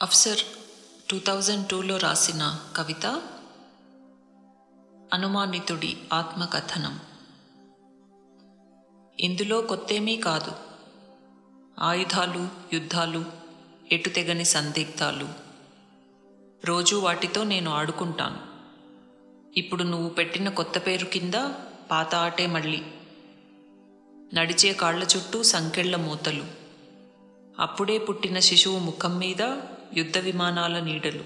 Afsar two thousand టూలో రాసిన కవిత అనుమానితుడి ఆత్మకథనం ఇందులో కొత్తేమీ కాదు ఆయుధాలు యుద్ధాలు ఎటు తెగని సందిగ్ధాలు రోజు వాటితో నేను ఆడుకుంటాను ఇప్పుడు నువ్వు పెట్టిన కొత్త పేరు కింద పాత ఆటే మళ్ళీ నడిచే కాళ్ల చుట్టూ సంకెళ్ల మూతలు అప్పుడే పుట్టిన శిశువు ముఖం మీద యుద్ధ విమానాల నీడలు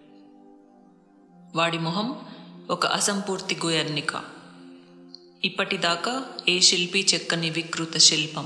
వాడి మొహం ఒక అసంపూర్తి గోయర్నిక ఇప్పటిదాకా ఏ శిల్పి చెక్కని వికృత శిల్పం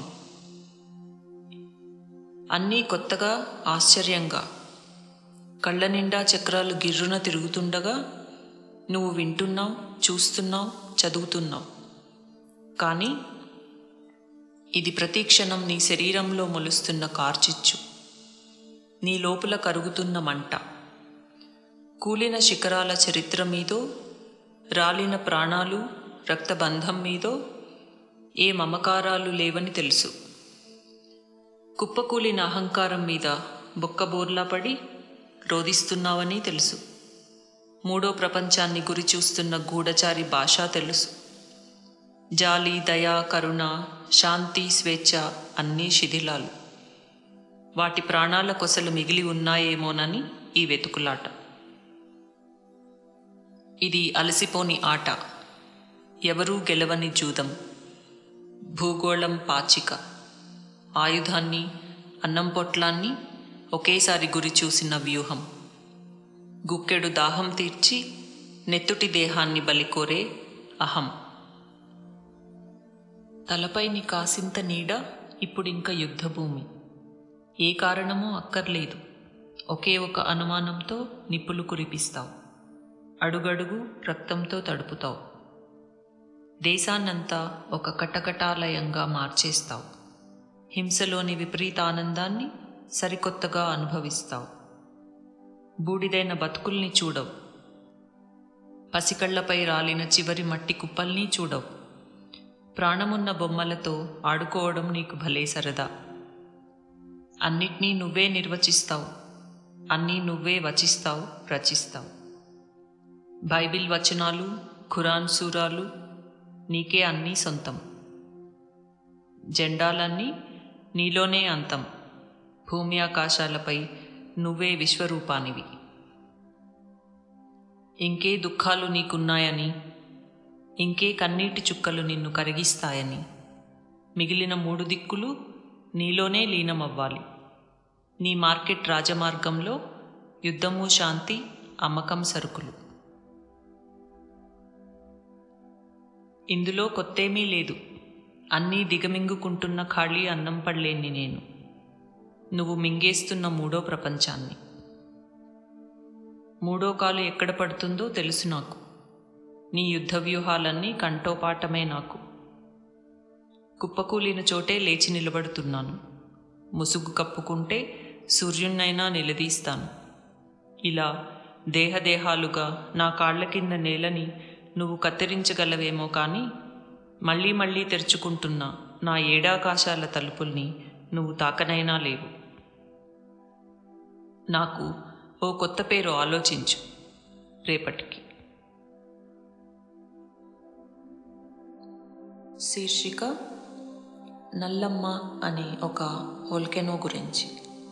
అన్నీ కొత్తగా ఆశ్చర్యంగా కళ్ళ నిండా చక్రాలు గిర్రున తిరుగుతుండగా నువ్వు వింటున్నావు చూస్తున్నావు చదువుతున్నావు కానీ ఇది ప్రతిక్షణం నీ శరీరంలో మొలుస్తున్న కార్చిచ్చు నీ లోపల కరుగుతున్న మంట కూలిన శిఖరాల చరిత్ర మీదో రాలిన ప్రాణాలు రక్తబంధం మీదో ఏ మమకారాలు లేవని తెలుసు కుప్పకూలిన అహంకారం మీద బొక్కబోర్లా పడి రోధిస్తున్నావని తెలుసు మూడో ప్రపంచాన్ని గురి చూస్తున్న గూఢచారి భాష తెలుసు జాలి దయా కరుణ శాంతి స్వేచ్ఛ అన్నీ శిథిలాలు వాటి ప్రాణాల కొసలు మిగిలి ఉన్నాయేమోనని ఈ వెతుకులాట ఇది అలసిపోని ఆట ఎవరూ గెలవని జూదం భూగోళం పాచిక ఆయుధాన్ని అన్నం పొట్లాన్ని ఒకేసారి గురి చూసిన వ్యూహం గుక్కెడు దాహం తీర్చి నెత్తుటి దేహాన్ని బలికోరే అహం తలపై నీ కాసింత నీడ ఇప్పుడింక యుద్ధభూమి ఏ కారణమూ అక్కర్లేదు ఒకే ఒక అనుమానంతో నిప్పులు కురిపిస్తావు అడుగడుగు రక్తంతో తడుపుతావు దేశాన్నంతా ఒక కటకటాలయంగా మార్చేస్తావు హింసలోని విపరీతానందాన్ని సరికొత్తగా అనుభవిస్తావు బూడిదైన బతుకుల్ని చూడవు పసికళ్లపై రాలిన చివరి మట్టి కుప్పల్ని చూడవు ప్రాణమున్న బొమ్మలతో ఆడుకోవడం నీకు భలే సరదా అన్నిటినీ నువ్వే నిర్వచిస్తావు అన్నీ నువ్వే వచిస్తావు రచిస్తావు బైబిల్ వచనాలు ఖురాన్ సూరాలు నీకే అన్నీ సొంతం జెండాలన్నీ నీలోనే అంతం భూమి ఆకాశాలపై నువ్వే విశ్వరూపానివి ఇంకే దుఃఖాలు నీకున్నాయని ఇంకే కన్నీటి చుక్కలు నిన్ను కరిగిస్తాయని మిగిలిన మూడు దిక్కులు నీలోనే లీనమవ్వాలి నీ మార్కెట్ రాజమార్గంలో యుద్ధము శాంతి అమ్మకం సరుకులు ఇందులో కొత్తేమీ లేదు అన్నీ దిగమింగుకుంటున్న ఖాళీ అన్నం పడలేని నేను నువ్వు మింగేస్తున్న మూడో ప్రపంచాన్ని మూడో కాలు ఎక్కడ పడుతుందో తెలుసు నాకు నీ యుద్ధ వ్యూహాలన్నీ కంఠోపాఠమే నాకు కుప్పకూలిన చోటే లేచి నిలబడుతున్నాను ముసుగు కప్పుకుంటే సూర్యున్నైనా నిలదీస్తాను ఇలా దేహదేహాలుగా నా కాళ్ల కింద నేలని నువ్వు కత్తిరించగలవేమో కానీ మళ్ళీ మళ్ళీ తెరుచుకుంటున్న నా ఏడాకాశాల తలుపుల్ని నువ్వు తాకనైనా లేవు నాకు ఓ కొత్త పేరు ఆలోచించు రేపటికి శీర్షిక నల్లమ్మ అనే ఒక వోల్కెనో గురించి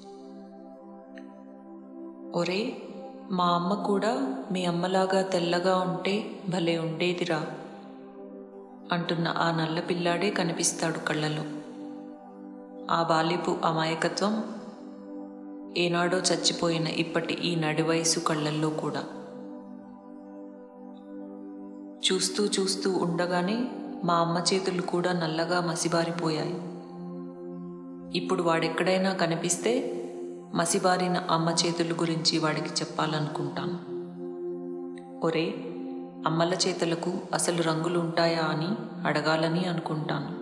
ఒరే మా అమ్మ కూడా మీ అమ్మలాగా తెల్లగా ఉంటే భలే ఉండేదిరా అంటున్న ఆ నల్ల పిల్లాడే కనిపిస్తాడు కళ్ళలో ఆ బాలిపు అమాయకత్వం ఏనాడో చచ్చిపోయిన ఇప్పటి ఈ నడివయసు కళ్ళల్లో కూడా చూస్తూ చూస్తూ ఉండగానే మా అమ్మ చేతులు కూడా నల్లగా మసిబారిపోయాయి ఇప్పుడు వాడెక్కడైనా కనిపిస్తే మసిబారిన అమ్మ చేతుల గురించి వాడికి చెప్పాలనుకుంటాను ఒరే అమ్మల చేతులకు అసలు రంగులు ఉంటాయా అని అడగాలని అనుకుంటాను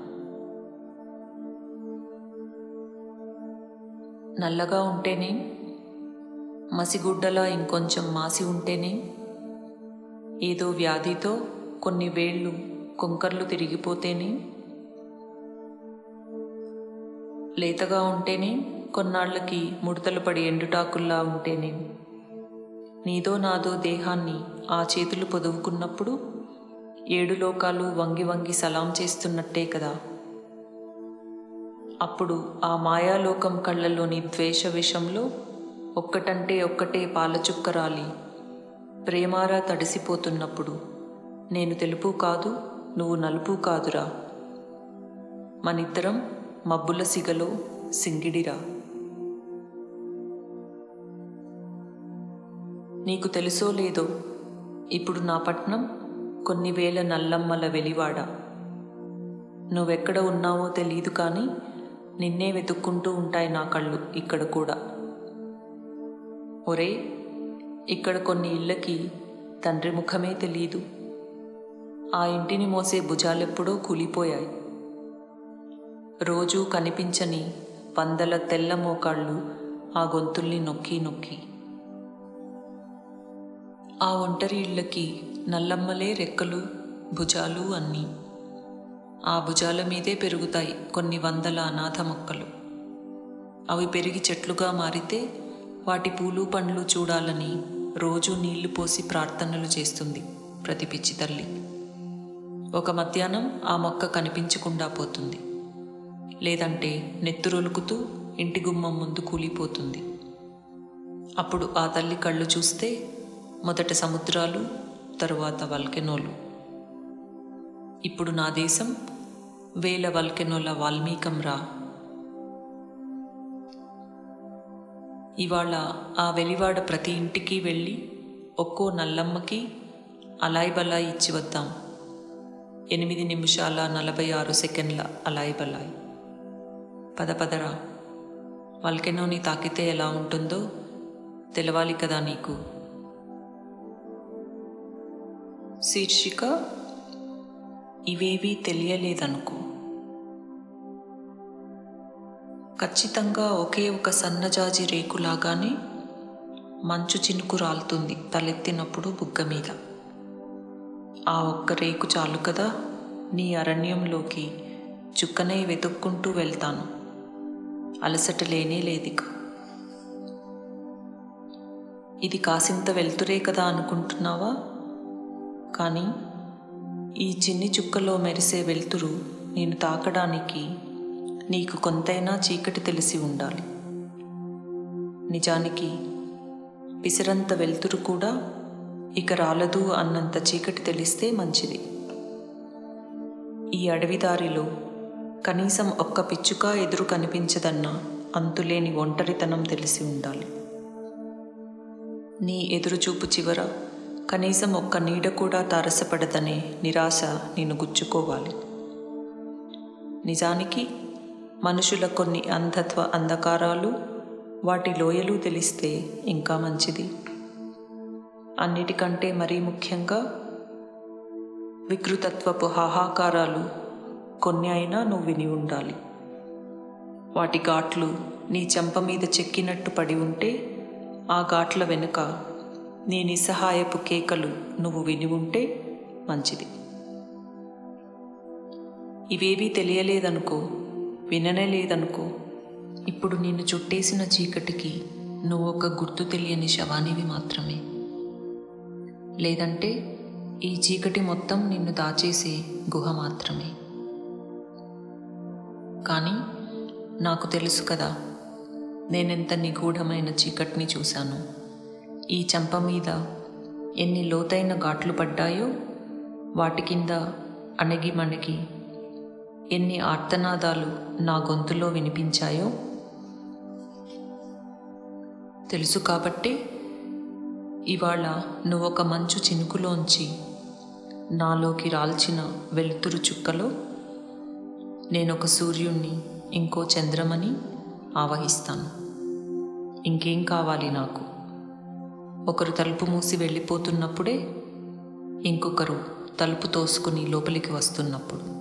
నల్లగా ఉంటేనే మసిగుడ్డలా ఇంకొంచెం మాసి ఉంటేనే ఏదో వ్యాధితో కొన్ని వేళ్ళు కొంకర్లు తిరిగిపోతేనే లేతగా ఉంటేనే కొన్నాళ్లకి ముడతలు పడి ఎండుటాకుల్లా ఉంటేనేం నీదో నాదో దేహాన్ని ఆ చేతులు పొదువుకున్నప్పుడు ఏడు లోకాలు వంగి వంగి సలాం చేస్తున్నట్టే కదా అప్పుడు ఆ మాయాలోకం కళ్ళలోని ద్వేష విషంలో ఒక్కటంటే ఒక్కటే పాలచుక్క రాలి ప్రేమారా తడిసిపోతున్నప్పుడు నేను తెలుపు కాదు నువ్వు నలుపు కాదురా మనిద్దరం మబ్బుల సిగలో సింగిడిరా నీకు తెలుసో లేదో ఇప్పుడు నా పట్నం కొన్ని వేల నల్లమ్మల వెలివాడ నువ్వెక్కడ ఉన్నావో తెలియదు కానీ నిన్నే వెతుక్కుంటూ ఉంటాయి నా కళ్ళు ఇక్కడ కూడా ఒరే ఇక్కడ కొన్ని ఇళ్ళకి తండ్రి ముఖమే తెలియదు ఆ ఇంటిని మోసే భుజాలెప్పుడో కూలిపోయాయి రోజూ కనిపించని వందల తెల్ల మోకాళ్ళు ఆ గొంతుల్ని నొక్కి నొక్కి ఆ ఒంటరి ఇళ్ళకి నల్లమ్మలే రెక్కలు భుజాలు అన్నీ ఆ భుజాల మీదే పెరుగుతాయి కొన్ని వందల అనాథ మొక్కలు అవి పెరిగి చెట్లుగా మారితే వాటి పూలు పండ్లు చూడాలని రోజు నీళ్లు పోసి ప్రార్థనలు చేస్తుంది ప్రతి పిచ్చి తల్లి ఒక మధ్యాహ్నం ఆ మొక్క కనిపించకుండా పోతుంది లేదంటే నెత్తురొలుకుతూ ఇంటి గుమ్మం ముందు కూలిపోతుంది అప్పుడు ఆ తల్లి కళ్ళు చూస్తే మొదట సముద్రాలు తరువాత వల్కెనోలు ఇప్పుడు నా దేశం వేల వల్కెనోల వాల్మీకం రా ఇవాళ ఆ వెలివాడ ప్రతి ఇంటికి వెళ్ళి ఒక్కో నల్లమ్మకి అలాయ్ బలాయ్ ఇచ్చి వద్దాం ఎనిమిది నిమిషాల నలభై ఆరు సెకండ్ల అలాయ్ బలాయ్ పద పదరా వల్కెనోని తాకితే ఎలా ఉంటుందో తెలవాలి కదా నీకు శీర్షిక ఇవేవీ తెలియలేదనుకో ఖచ్చితంగా ఒకే ఒక సన్నజాజి రేకులాగానే మంచు చినుకు రాలుతుంది తలెత్తినప్పుడు బుగ్గ మీద ఆ ఒక్క రేకు చాలు కదా నీ అరణ్యంలోకి చుక్కనే వెతుక్కుంటూ వెళ్తాను అలసట లేనే లేదిక ఇది కాసింత వెళ్తురే కదా అనుకుంటున్నావా కానీ ఈ చిన్ని చుక్కలో మెరిసే వెలుతురు నేను తాకడానికి నీకు కొంతైనా చీకటి తెలిసి ఉండాలి నిజానికి పిసరంత వెలుతురు కూడా ఇక రాలదు అన్నంత చీకటి తెలిస్తే మంచిది ఈ అడవిదారిలో కనీసం ఒక్క పిచ్చుక ఎదురు కనిపించదన్న అంతులేని ఒంటరితనం తెలిసి ఉండాలి నీ ఎదురుచూపు చివర కనీసం ఒక్క నీడ కూడా తారసపడదనే నిరాశ నేను గుచ్చుకోవాలి నిజానికి మనుషుల కొన్ని అంధత్వ అంధకారాలు వాటి లోయలు తెలిస్తే ఇంకా మంచిది అన్నిటికంటే మరీ ముఖ్యంగా వికృతత్వపు హాహాకారాలు కొన్ని అయినా నువ్వు విని ఉండాలి వాటి ఘాట్లు నీ చెంప మీద చెక్కినట్టు పడి ఉంటే ఆ ఘాట్ల వెనుక నీ నిస్సహాయపు కేకలు నువ్వు విని ఉంటే మంచిది ఇవేవీ తెలియలేదనుకో విననే లేదనుకో ఇప్పుడు నిన్ను చుట్టేసిన చీకటికి నువ్వు ఒక గుర్తు తెలియని శవానివి మాత్రమే లేదంటే ఈ చీకటి మొత్తం నిన్ను దాచేసే గుహ మాత్రమే కానీ నాకు తెలుసు కదా నేనెంత నిగూఢమైన చీకటిని చూశాను ఈ చెంప మీద ఎన్ని లోతైన ఘాట్లు పడ్డాయో వాటి కింద అణగి మణగి ఎన్ని ఆర్తనాదాలు నా గొంతులో వినిపించాయో తెలుసు కాబట్టి ఇవాళ నువ్వొక మంచు చినుకులోంచి నాలోకి రాల్చిన వెలుతురు చుక్కలో నేనొక సూర్యుణ్ణి ఇంకో చంద్రమని ఆవహిస్తాను ఇంకేం కావాలి నాకు ఒకరు తలుపు మూసి వెళ్ళిపోతున్నప్పుడే ఇంకొకరు తలుపు తోసుకుని లోపలికి వస్తున్నప్పుడు